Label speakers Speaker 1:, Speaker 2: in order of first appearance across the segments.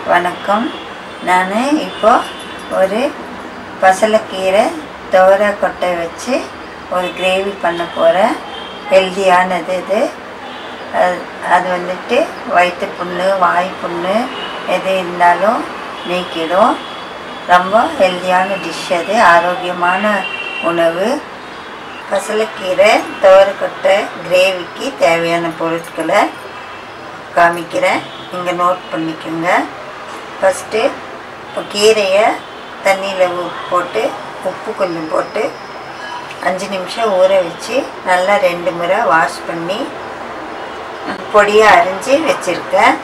Speaker 1: வணக்கம் நான் இப்போ ஒரு பசலைக்கீரை துவரை கொட்டை வச்சு ஒரு கிரேவி பண்ண போகிறேன் ஹெல்தியானது இது அது அது வந்துட்டு வயிற்று புண்ணு வாய் புண்ணு எது இருந்தாலும் நீக்கிடும் ரொம்ப ஹெல்தியான டிஷ் அது ஆரோக்கியமான உணவு பசலைக்கீரை துவரக்கொட்டை கிரேவிக்கு தேவையான பொருட்களை காமிக்கிறேன் இங்கே நோட் பண்ணிக்கோங்க ஃபஸ்ட்டு இப்போ கீரையை தண்ணியில் போட்டு உப்பு கொஞ்சம் போட்டு அஞ்சு நிமிஷம் ஊற வச்சு நல்லா ரெண்டு முறை வாஷ் பண்ணி பொடியாக அரிஞ்சு வச்சுருக்கேன்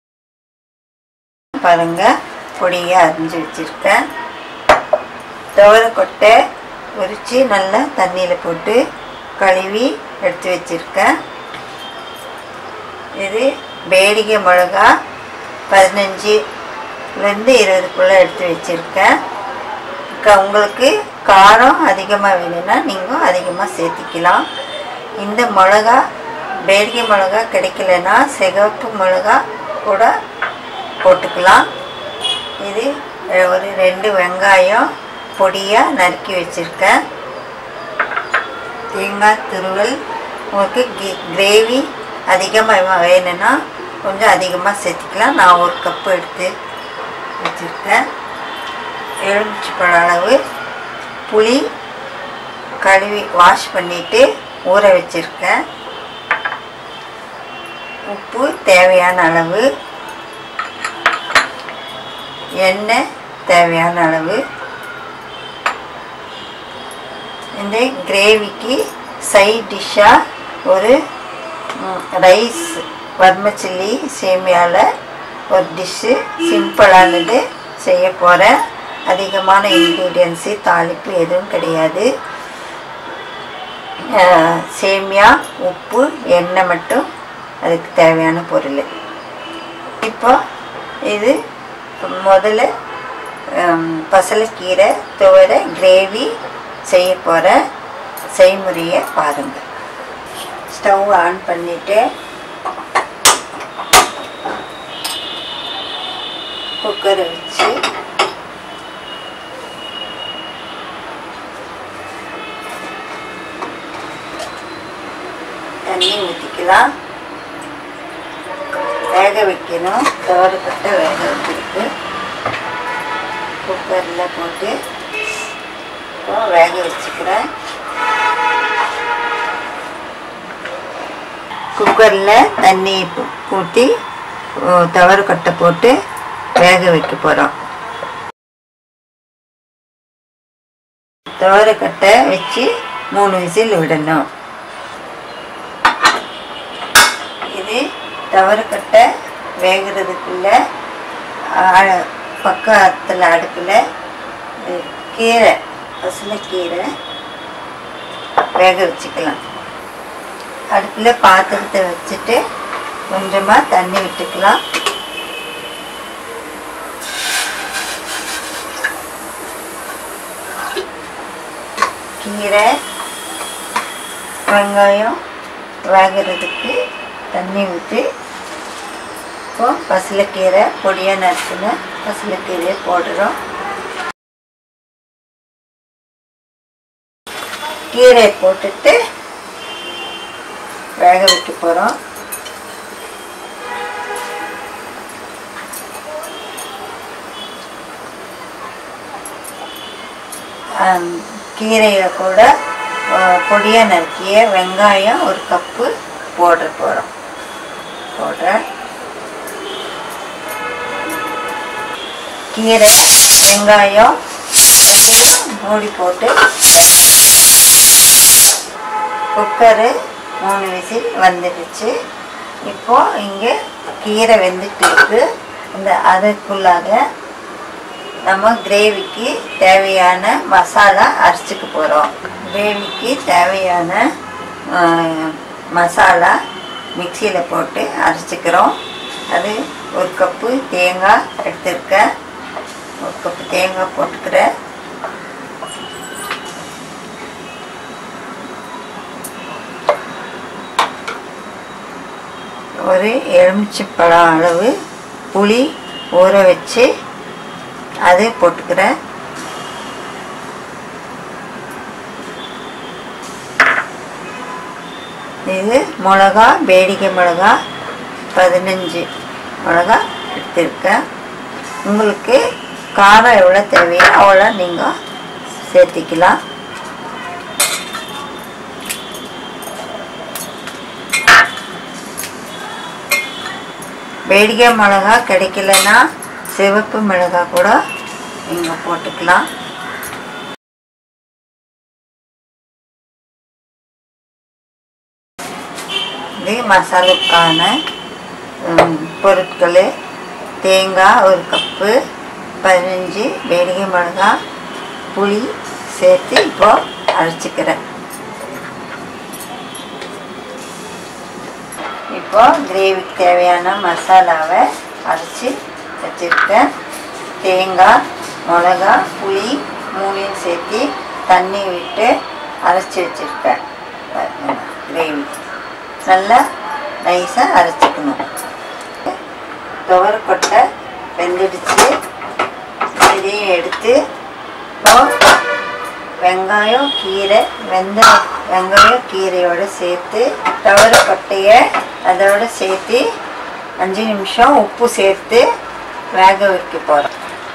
Speaker 1: பாருங்கள் பொடியாக அரிஞ்சு வச்சுருக்கேன் துவரக்கொட்டை உரித்து நல்லா தண்ணியில் போட்டு கழுவி எடுத்து வச்சுருக்கேன் இது பேடிகை மிளகா பதினஞ்சுலேருந்து இருபதுக்குள்ளே எடுத்து வச்சுருக்கேன் க உங்களுக்கு காரம் அதிகமாக வேணும்னா நீங்கள் அதிகமாக சேர்த்திக்கலாம் இந்த மிளகா பேடிகை மிளகா கிடைக்கலன்னா சிகப்பு மிளகா கூட போட்டுக்கலாம் இது ஒரு ரெண்டு வெங்காயம் பொடியாக நறுக்கி வச்சுருக்கேன் தேங்காய் துருவல் உங்களுக்கு கி கிரேவி அதிகமாக வேணும்னா கொஞ்சம் அதிகமாக சேர்த்துக்கலாம் நான் ஒரு கப்பு எடுத்து வச்சுருக்கேன் எலுமிச்சப்பழ அளவு புளி கழுவி வாஷ் பண்ணிவிட்டு ஊற வச்சுருக்கேன் உப்பு தேவையான அளவு எண்ணெய் தேவையான அளவு இந்த கிரேவிக்கு சைட் டிஷ்ஷாக ஒரு ரைஸ் வர்மச்சில்லி சேமியாவில் ஒரு டிஷ்ஷு சிம்பிளானது செய்ய போகிறேன் அதிகமான இன்க்ரீடியன்ஸு தாளிப்பு எதுவும் கிடையாது சேமியா உப்பு எண்ணெய் மட்டும் அதுக்கு தேவையான பொருள் இப்போ இது முதல்ல பசலைக்கீரை துவரை கிரேவி செய்ய போகிற செய்முறையை பாருங்கள் ஸ்டவ் ஆன் பண்ணிவிட்டு குக்கரை வச்சு தண்ணி ஊற்றிக்கலாம் வேக வைக்கணும் தோரப்பட்ட வேக வச்சிருக்கு குக்கரில் போட்டு இப்போ வேக வச்சுக்கிறேன் குக்கரில் தண்ணி ஊற்றி தவறுக்கட்டை போட்டு வேக வைக்க போகிறோம் துவரக்கட்டை வச்சு மூணு விசில் விடணும் இது துவரக்கட்டை வேகிறதுக்குள்ள பக்கத்தில் அடுப்பில் கீரை பசலைக்கீரை வேக வச்சுக்கலாம் அடுப்பில் பாத்திரத்தை வச்சுட்டு கொஞ்சமாக தண்ணி விட்டுக்கலாம் கீரை வெங்காயம் வேகிறதுக்கு தண்ணி ஊற்றி இப்போ பசலைக்கீரை பொடியாக நறுக்குன பசலைக்கீரையை போடுறோம் கீரையை போட்டுட்டு வேக வைக்க போகிறோம் கீரையை கூட பொடியாக நறுக்கிய வெங்காயம் ஒரு கப்பு போடுற போகிறோம் போடுறேன் கீரை வெங்காயம் ரெண்டையும் மூடி போட்டு குக்கரு மூணு விசில் வந்துடுச்சு இப்போ இங்கே கீரை வெந்துட்டு இருக்கு இந்த அதுக்குள்ளாக நம்ம கிரேவிக்கு தேவையான மசாலா அரைச்சிக்க போகிறோம் கிரேவிக்கு தேவையான மசாலா மிக்சியில் போட்டு அரைச்சிக்கிறோம் அது ஒரு கப்பு தேங்காய் எடுத்துருக்கேன் ஒரு கப்பு தேங்காய் போட்டுக்கிறேன் ஒரு எலுமிச்சைப்பழம் அளவு புளி ஊற வச்சு அது போட்டுக்கிறேன் இது மிளகா பேடிகை மிளகா பதினஞ்சு மிளகா எடுத்திருக்கேன் உங்களுக்கு காரம் எவ்வளோ தேவையோ அவ்வளோ நீங்கள் சேர்த்திக்கலாம் வேடிக்கை மிளகா கிடைக்கலன்னா சிவப்பு மிளகா கூட நீங்கள் போட்டுக்கலாம் இது மசாலுக்கான ம், பொருட்கள் தேங்காய் ஒரு கப்பு பதினஞ்சு வேடிக்கை மிளகா புளி சேர்த்து இப்போ அரைச்சிக்கிறேன் இப்போ கிரேவிக்கு தேவையான மசாலாவை அரைச்சி வச்சுருக்கேன் தேங்காய் மிளகா புளி மூணையும் சேர்த்து தண்ணி விட்டு அரைச்சி வச்சுருக்கேன் கிரேவி நல்லா நைஸாக அரைச்சிக்கணும் துவரக்கொட்டை வெந்துடுச்சு இதையும் எடுத்து இப்போ வெங்காயம் கீரை வெந்த வெங்காயம் கீரையோடு சேர்த்து துவரக்கொட்டையை அதோட சேர்த்து அஞ்சு நிமிஷம் உப்பு சேர்த்து வேக வைக்க போகிறோம்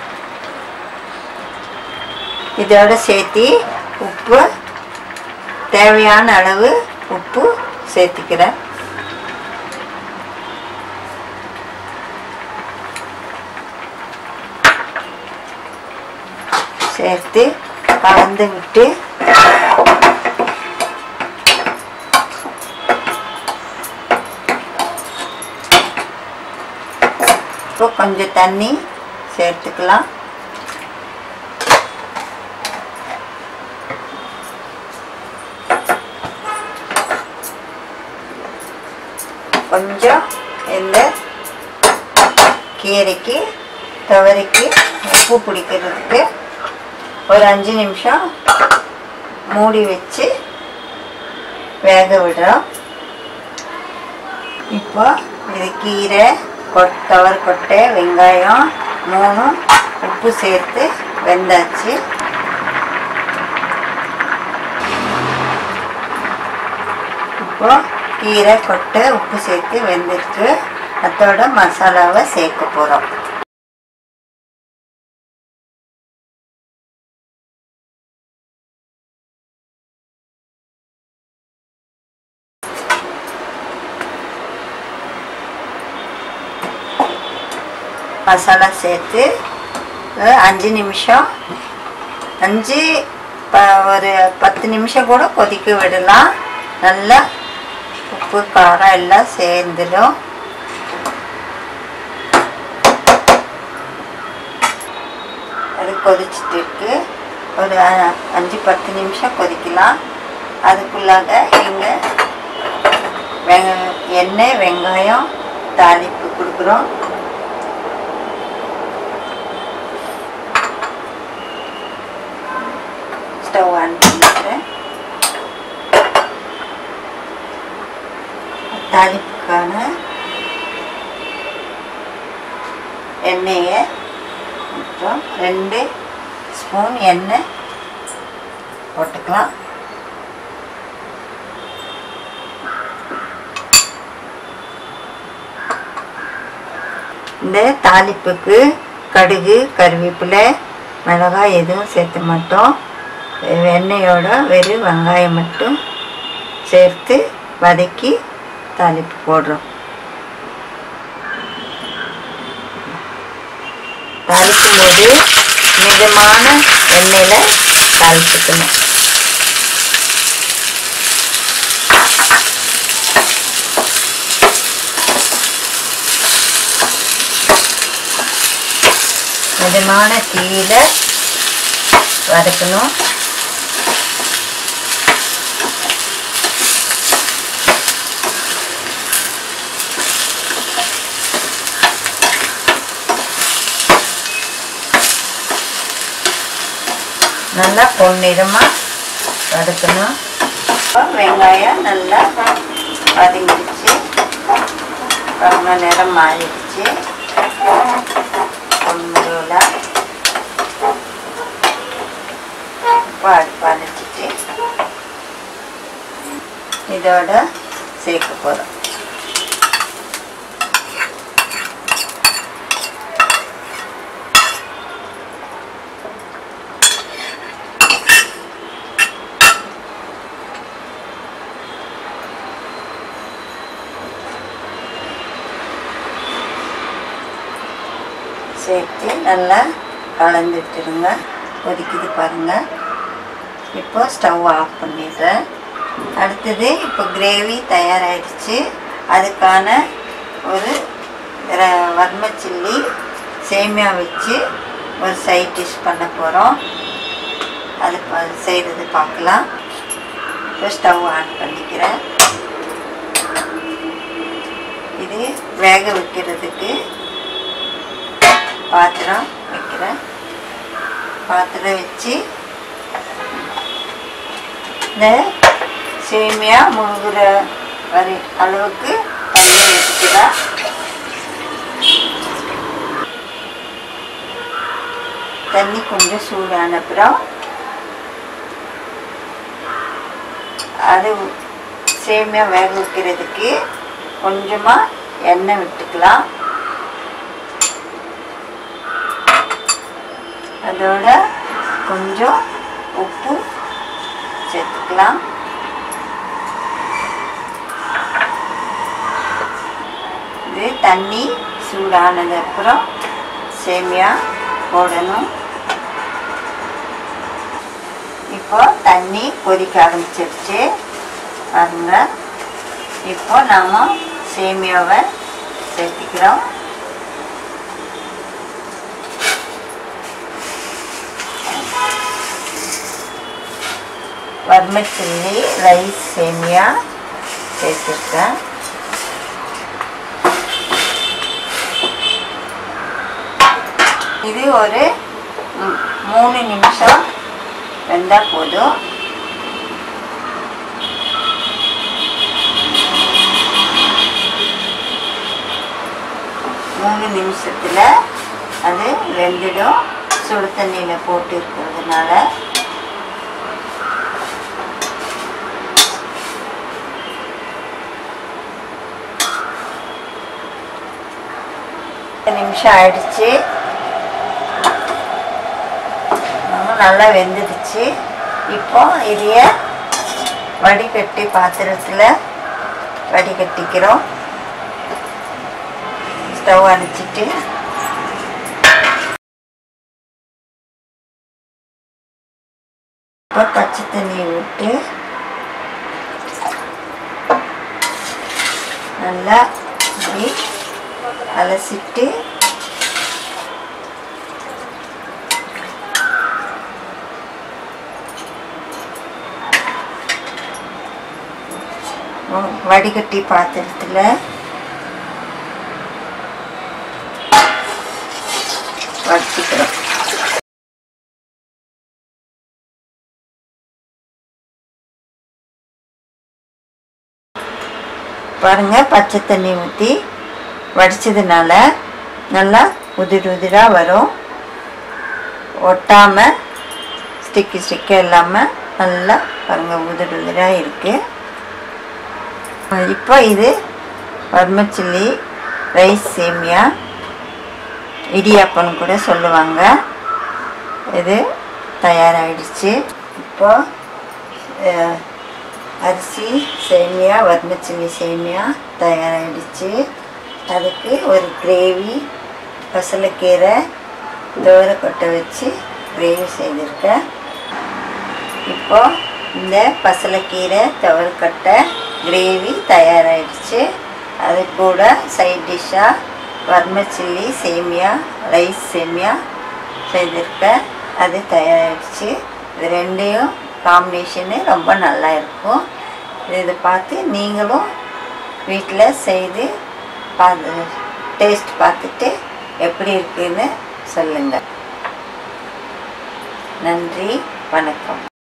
Speaker 1: இதோட சேர்த்து உப்பு தேவையான அளவு உப்பு சேர்த்துக்கிறேன் சேர்த்து கலந்து விட்டு இப்போ கொஞ்சம் தண்ணி சேர்த்துக்கலாம் கொஞ்சம் இந்த கீரைக்கு துவரைக்கு உப்பு பிடிக்கிறதுக்கு ஒரு அஞ்சு நிமிஷம் மூடி வச்சு வேக விடுறோம் இப்போ இது கீரை கொட் துவர் கொட்டை வெங்காயம் மூணும் உப்பு சேர்த்து வெந்தாச்சு இப்போ கீரை கொட்டை உப்பு சேர்த்து வெந்திருக்கு அதோட மசாலாவை சேர்க்க போகிறோம் மசாலா சேர்த்து ஒரு அஞ்சு நிமிஷம் அஞ்சு ப ஒரு பத்து நிமிஷம் கூட கொதிக்க விடலாம் நல்லா உப்பு காரம் எல்லாம் சேர்ந்துடும் அது கொதிச்சுட்டு இருக்கு ஒரு அ- அஞ்சு பத்து நிமிஷம் கொதிக்கலாம் அதுக்குள்ளாக எங்கள் வெங்க எண்ணெய் வெங்காயம் தாளிப்பு கொடுக்குறோம் ஸ்டவ் ஆன் பண்ணிக்கிறேன் தாளிப்புக்கான எண்ணெயை அப்புறம் ரெண்டு ஸ்பூன் எண்ணெய் போட்டுக்கலாம் இந்த தாளிப்புக்கு கடுகு கருவேப்பிலை மிளகாய் எதுவும் சேர்த்த மாட்டோம் எண்ணெயோட வெறும் வெங்காயம் மட்டும் சேர்த்து வதக்கி தாளிப்பு போடுறோம் தாளிக்கும் போது மிதமான எண்ணெயில் தாளிச்சுக்கணும் மிதமான தீயில வதக்கணும் நல்லா பொன்னிறமாக வதக்கணும் இப்போ வெங்காயம் நல்லா வதங்கிடுச்சு ரொம்ப நேரம் மாறிடுச்சு ஸ்டவ்வில் இப்போ அடுப்பு அணைச்சிட்டு இதோட சேர்க்க போகிறோம் சேர்த்து நல்லா கலந்து விட்டுருங்க கொதிக்குது பாருங்கள் இப்போ ஸ்டவ் ஆஃப் பண்ணிடுறேன் அடுத்தது இப்போ கிரேவி தயாராகிடுச்சு அதுக்கான ஒரு ர- வர்ம சில்லி சேமியா வச்சு ஒரு சைட் டிஷ் பண்ண போகிறோம் அது ப- செய்கிறது பார்க்கலாம் இப்போ ஸ்டவ் ஆன் பண்ணிக்கிறேன் இது வேக வைக்கிறதுக்கு பாத்திரம் வைக்கிறேன் பாத்திரம் வச்சு இந்த சேமியா முழுகிற வரை அளவுக்கு தண்ணி ஊற்றிக்கிறேன் தண்ணி கொஞ்சம் சூடான அப்புறம் அது சேமியா வேக வைக்கிறதுக்கு கொஞ்சமாக எண்ணெய் விட்டுக்கலாம் அதோட கொஞ்சம் உப்பு சேர்த்துக்கலாம் இது தண்ணி சூடானது அப்புறம் சேமியா போடணும் இப்போ தண்ணி கொதிக்க ஆரம்பிச்சிருச்சு பாருங்க இப்போ நாம் சேமியாவை சேர்த்திக்கிறோம் வர்மச்சில்லி ரைஸ் சேமியா சேர்த்துருக்கேன் இது ஒரு ம், மூணு நிமிஷம் வெந்தால் போதும் மூணு நிமிஷத்தில் அது வெந்துடும் சுடு தண்ணியில் போட்டு இருக்கிறதுனால பத்து நிமிஷம் ஆயிடுச்சு இன்னும் நல்லா வெந்துடுச்சு இப்போ இதைய வடிகட்டி பாத்திரத்தில் வடிகட்டிக்கிறோம் ஸ்டவ் அணைச்சிட்டு இப்போ பச்சை தண்ணி விட்டு நல்லா இப்படி அலசிட்டு வ- வடிகட்டி பாத்திரத்தில் வச்சுக்கிறோம் பாருங்க பச்சை தண்ணி ஊற்றி வடிச்சதுனால நல்லா உதிர் உதிராக வரும் ஒட்டாமல் ஸ்டிக்கு ஸ்டிக்காக இல்லாமல் நல்லா பாருங்கள் உதிர் உதிராக இருக்குது இப்போ இது வர்மச்சில்லி ரைஸ் சேமியா இடியாப்பம்னு கூட சொல்லுவாங்க இது தயாராகிடுச்சு இப்போ அஹ், அரிசி சேமியா வர்மச்சில்லி சேமியா தயாராகிடுச்சு அதுக்கு ஒரு கிரேவி பசலைக்கீரை கொட்டை வச்சு கிரேவி செய்திருக்கேன் இப்போ இந்த பசலைக்கீரை துவரக்கட்டை கிரேவி தயாராகிடுச்சு அது கூட சைட் டிஷ்ஷாக வர்மச்சில்லி சேமியா ரைஸ் சேமியா செய்திருக்கேன் அது தயாராகிடுச்சு இது ரெண்டையும் காம்பினேஷனு ரொம்ப நல்லா இருக்கும் இதை பார்த்து நீங்களும் வீட்டில் செய்து பார்த்து டேஸ்ட் பார்த்துட்டு எப்படி இருக்குன்னு சொல்லுங்கள் நன்றி வணக்கம்